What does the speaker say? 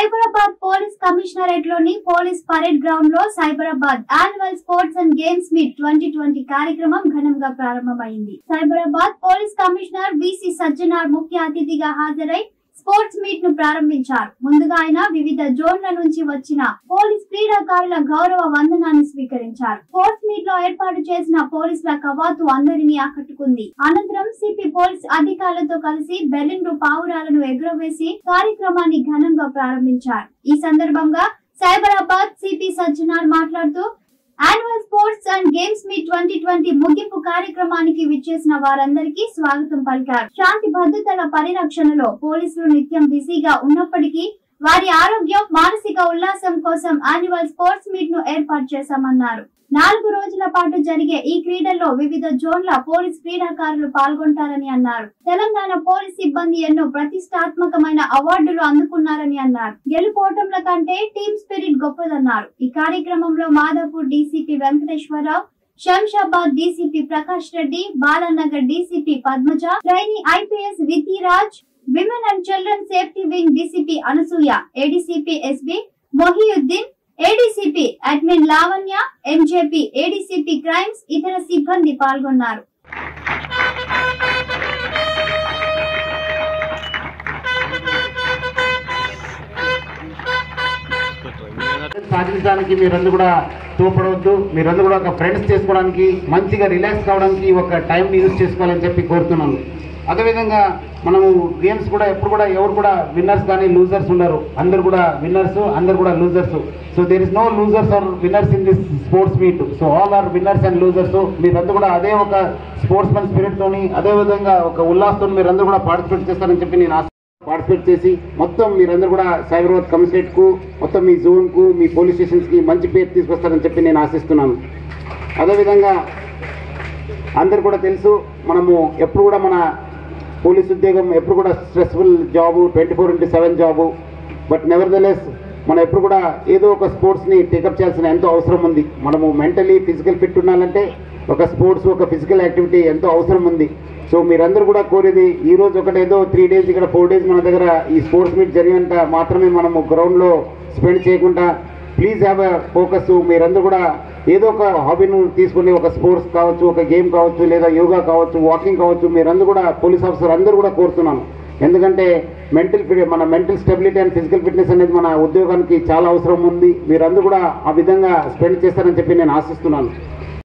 Cyberabad police commissionerate లోని police parade ground లో Cyberabad annual sports and games meet twenty twenty కార్యక్రమం ఘనంగా ప్రారంభమైంది Cyberabad police commissioner VC Sajjanar ముఖ్య అతిథిగా హాజరై స్పోర్ట్స్ మీట్ ను ప్రారంభించారు ముందుగా ఆయన వివిధ జోన్ల నుంచి వచ్చిన పోలీస్ క్రీడాకారుల గౌరవ వందనాన్ని స్వీకరించారు స్పోర్ట్స్ మీట్ లో ఏర్పాటు చేసిన పోలీసుల కవాతు అందరినీ ఆకట్టుకుంది అనంతరం సిపి పోలీస్ అధికారులతో కలిసి బెలూన్లు పావురాలను ఎగురవేసి కార్యక్రమాన్ని ఘనంగా ప్రారంభించారు ఈ సందర్భంగా సైబరాబాద్ సిపి సజ్జనార్ మాట్లాడుతూ annual sports and games meet twenty twenty ముగింపు కార్యక్రమానికి విచ్చేసిన వారందరికీ స్వాగతం పలికారు శాంతి భద్రతల పరిరక్షణలో పోలీసులు నిత్యం బిజీగా ఉన్నప్పటికీ వారి ఆరోగ్యం మానసిక ఉల్లాసం కోసం యాన్యువల్ స్పోర్ట్స్ మీట్ ను ఏర్పాటు చేశామన్నారు నాలుగు రోజుల పాటు జరిగే ఈ క్రీడల్లో వివిధ జోన్ల పోలీస్ క్రీడాకారులు పాల్గొంటారని అన్నారు తెలంగాణ పోలీస్ సిబ్బంది ఎన్నో ప్రతిష్టాత్మకమైన అవార్డులు అందుకున్నారని అన్నారు గెలుపోటంల కంటే టీమ్ స్పిరిట్ గొప్పదన్నారు ఈ కార్యక్రమంలో Madhapur DCP Venkateswara Rao Shamshabad DCP Prakash Reddy Balanagar DCP Padmaja trainee IPS Vidhiraj women and children safety wing DCP Anasuya ADCP SB Mohiuddin ADCP admin Lavanya MJP ADCP crimes ఇతర సిబ్బంది పాల్గొన్నారు సాధించడానికి మీరందరూ కూడా తోపడవద్దు మీరందరూ కూడా ఒక ఫ్రెండ్స్ చేసుకోవడానికి మంచిగా రిలాక్స్ కావడానికి ఒక టైంని యూజ్ చేసుకోవాలని చెప్పి కోరుతున్నాను అదేవిధంగా మనము గేమ్స్ కూడా ఎప్పుడు కూడా ఎవరు కూడా విన్నర్స్ కానీ లూజర్స్ ఉండరు అందరు కూడా విన్నర్స్ అందరు కూడా losers so there is no losers are winners in this sports meet so all are winners and losers మీరందరూ కూడా అదే ఒక స్పోర్ట్స్ మెన్ స్పిరిట్ తోని అదే విధంగా ఒక ఉల్లాసంతో మీరందరూ కూడా పార్టిసిపేట్ చేస్తారని చెప్పి నేను ఆశ పార్టిసిపేట్ చేసి మొత్తం మీరందరూ కూడా సైబరాబాద్ కమిషనరేట్ కు మొత్తం మీ జోన్ కు మీ పోలీస్ స్టేషన్స్ కి మంచి పేరు తీసుకొస్తారని చెప్పి నేను ఆశిస్తున్నాను అదేవిధంగా అందరు కూడా తెలుసు మనము ఎప్పుడు కూడా మన పోలీస్ ఉద్యోగం ఎప్పుడు కూడా stressful job twenty four into seven job but nevertheless మనం ఎప్పుడు కూడా ఏదో ఒక స్పోర్ట్స్ని టేకప్ చేయాల్సిన ఎంతో అవసరం ఉంది మనము మెంటలీ ఫిజికల్ ఫిట్ ఉండాలంటే ఒక స్పోర్ట్స్ ఒక ఫిజికల్ యాక్టివిటీ ఎంతో అవసరం ఉంది సో మీరందరూ కూడా కోరేది ఈ రోజు ఒకటి ఏదో త్రీ డేస్ ఇక్కడ ఫోర్ డేస్ మన దగ్గర ఈ స్పోర్ట్స్ మీట్ జరిగినంత మాత్రమే మనము గ్రౌండ్లో స్పెండ్ చేయకుండా ప్లీజ్ హ్యావ్ ఎ ఫోకస్ మీరందరూ కూడా ఏదో ఒక హాబీని తీసుకుని ఒక స్పోర్ట్స్ కావచ్చు ఒక గేమ్ కావచ్చు లేదా యోగా కావచ్చు వాకింగ్ కావచ్చు మీరందరూ కూడా పోలీస్ ఆఫీసర్ అందరూ కూడా కోరుతున్నాను ఎందుకంటే మెంటల్ ఫిట్ మన mental stability and physical fitness అనేది మన ఉద్యోగానికి చాలా అవసరం ఉంది మీరందరూ కూడా ఆ విధంగా స్పెండ్ చేస్తారని చెప్పి నేను ఆశిస్తున్నాను